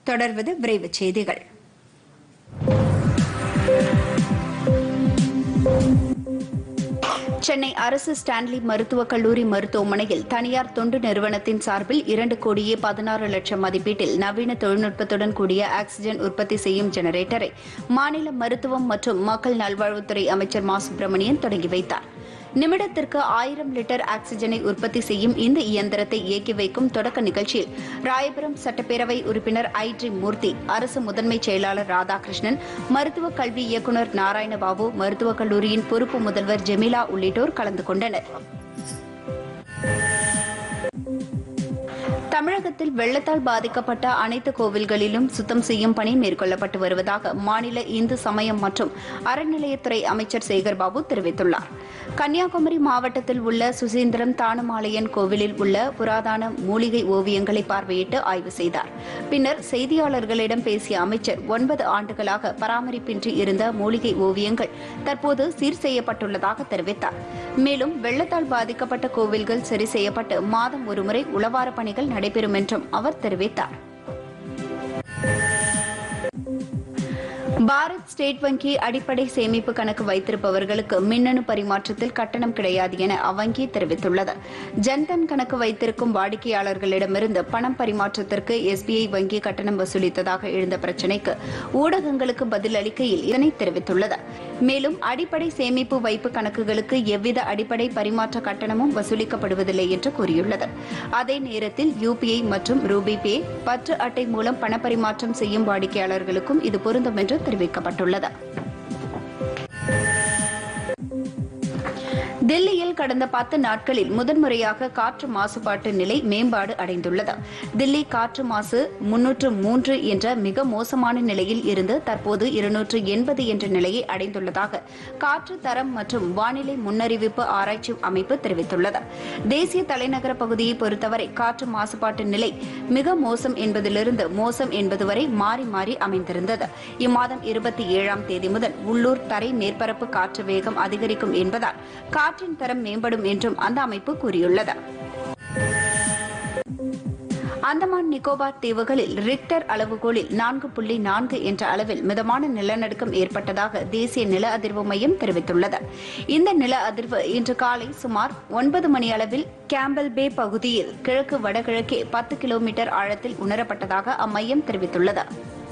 தொடர்வது விரைவுச் செய்திகள் சென்னை அரசு ஸ்டான்லி மருத்துவக் கல்லூரி மருத்துவமனையில் தனியார் தொண்டு நிறுவனத்தின் சார்பில் இரண்டு கோடியே பதினாறு லட்சம் மதிப்பீட்டில் நவீன தொழில்நுட்பத்துடன் கூடிய ஆக்ஸிஜன் உற்பத்தி செய்யும் ஜெனரேட்டரை மாநில மருத்துவம் மற்றும் மக்கள் நல்வாழ்வுத்துறை அமைச்சர் மா சுப்பிரமணியன் தொடங்கி வைத்தார் நிமிடத்திற்கு ஆயிரம் லிட்டர் ஆக்ஸிஜனை உற்பத்தி செய்யும் இந்த இயந்திரத்தை இயக்கி வைக்கும் தொடக்க நிகழ்ச்சியில் ராயபுரம் சட்டப்பேரவை உறுப்பினர் ஐ டி மூர்த்தி அரசு முதன்மை செயலாளர் ராதாகிருஷ்ணன் மருத்துவக் கல்வி இயக்குநர் நாராயணபாபு மருத்துவக் கல்லூரியின் பொறுப்பு முதல்வர் ஜெமிலா உள்ளிட்டோர் கலந்து கொண்டனர் தமிழகத்தில் வெள்ளத்தால் பாதிக்கப்பட்ட அனைத்து கோவில்களிலும் சுத்தம் செய்யும் பணி மேற்கொள்ளப்பட்டு வருவதாக மாநில இந்து சமயம் மற்றும் அறநிலையத்துறை அமைச்சர் சேகர்பாபு தெரிவித்துள்ளார் கன்னியாகுமரி மாவட்டத்தில் உள்ள சுசீந்திரம் தானுமாலையன் கோவிலில் உள்ள புராதன மூலிகை ஓவியங்களை பார்வையிட்டு ஆய்வு செய்தார் பின்னர் செய்தியாளர்களிடம் பேசிய அமைச்சர் ஒன்பது ஆண்டுகளாக பராமரிப்பின்றி இருந்த மூலிகை ஓவியங்கள் தற்போது சீர் செய்யப்பட்டுள்ளதாக தெரிவித்தார் மேலும் வெள்ளத்தால் பாதிக்கப்பட்ட கோவில்கள் சரி செய்யப்பட்டு மாதம் ஒருமுறை உளவார பணிகள் நடைபெறும் என்றும் அவர் தெரிவித்தார் பாரத் ஸ்டேட் வங்கி அடிப்படை சேமிப்பு கணக்கு வைத்திருப்பவர்களுக்கு மின்னணு பரிமாற்றத்தில் கட்டணம் கிடையாது என அவ்வங்கி தெரிவித்துள்ளது ஜன்தன் கணக்கு வைத்திருக்கும் வாடிக்கையாளர்களிடமிருந்து பணம் பரிமாற்றத்திற்கு எஸ்பிஐ வங்கி கட்டணம் வசூலித்ததாக எழுந்த பிரச்சினைக்கு ஊடகங்களுக்கு பதில் அளிக்கையில் இதனை தெரிவித்துள்ளது மேலும் அடிப்படை சேமிப்பு வைப்பு கணக்குகளுக்கு எவ்வித அடிப்படை பரிமாற்ற கட்டணமும் வசூலிக்கப்படுவதில்லை என்று கூறியுள்ளது அதே நேரத்தில் யுபிஐ மற்றும் ரூபி பே பற்று அட்டை மூலம் பணப்பரிமாற்றம் செய்யும் வாடிக்கையாளர்களுக்கும் இது பொருந்தும் என்று தெரிவிக்கப்பட்டுள்ளது தில்லியில் கடந்த பத்து நாட்களில் முதன்முறையாக காற்று மாசுபாட்டு நிலை மேம்பாடு அடைந்துள்ளது தில்லி காற்று மாசு முன்னூற்று மூன்று என்ற மிக மோசமான நிலையில் இருந்து தற்போது இருநூற்று எண்பது என்ற நிலையை அடைந்துள்ளதாக காற்று தரம் மற்றும் வானிலை முன்னறிவிப்பு ஆராய்ச்சி அமைப்பு தெரிவித்துள்ளது தேசிய தலைநகர பகுதியை பொறுத்தவரை காற்று மாசுபாட்டு நிலை மிக மோசம் என்பதிலிருந்து மோசம் என்பது வரை மாறி மாறி அமைந்திருந்தது இம்மாதம் இருபத்தி ஏழாம் தேதி முதல் உள்ளூர் தரை மேற்பரப்பு காற்று வேகம் அதிகரிக்கும் என்பதால் காற்றின் தரம் மேம்படும் என்றும் அந்த அமைப்பு கூறியுள்ளது அந்தமான் நிக்கோபார் தீவுகளில் ரிக்டர் அளவுகோலில் நான்கு புள்ளி நான்கு என்ற அளவில் மிதமான நிலநடுக்கம் ஏற்பட்டதாக தேசிய நில அதிர்வு மையம் தெரிவித்துள்ளது இந்த நில அதிர்வு இன்று காலை சுமார் ஒன்பது மணி அளவில் கேம்பல் பே பகுதியில் கிழக்கு வடகிழக்கே பத்து கிலோமீட்டர் ஆழத்தில் உணரப்பட்டதாக அம்மையம் தெரிவித்துள்ளது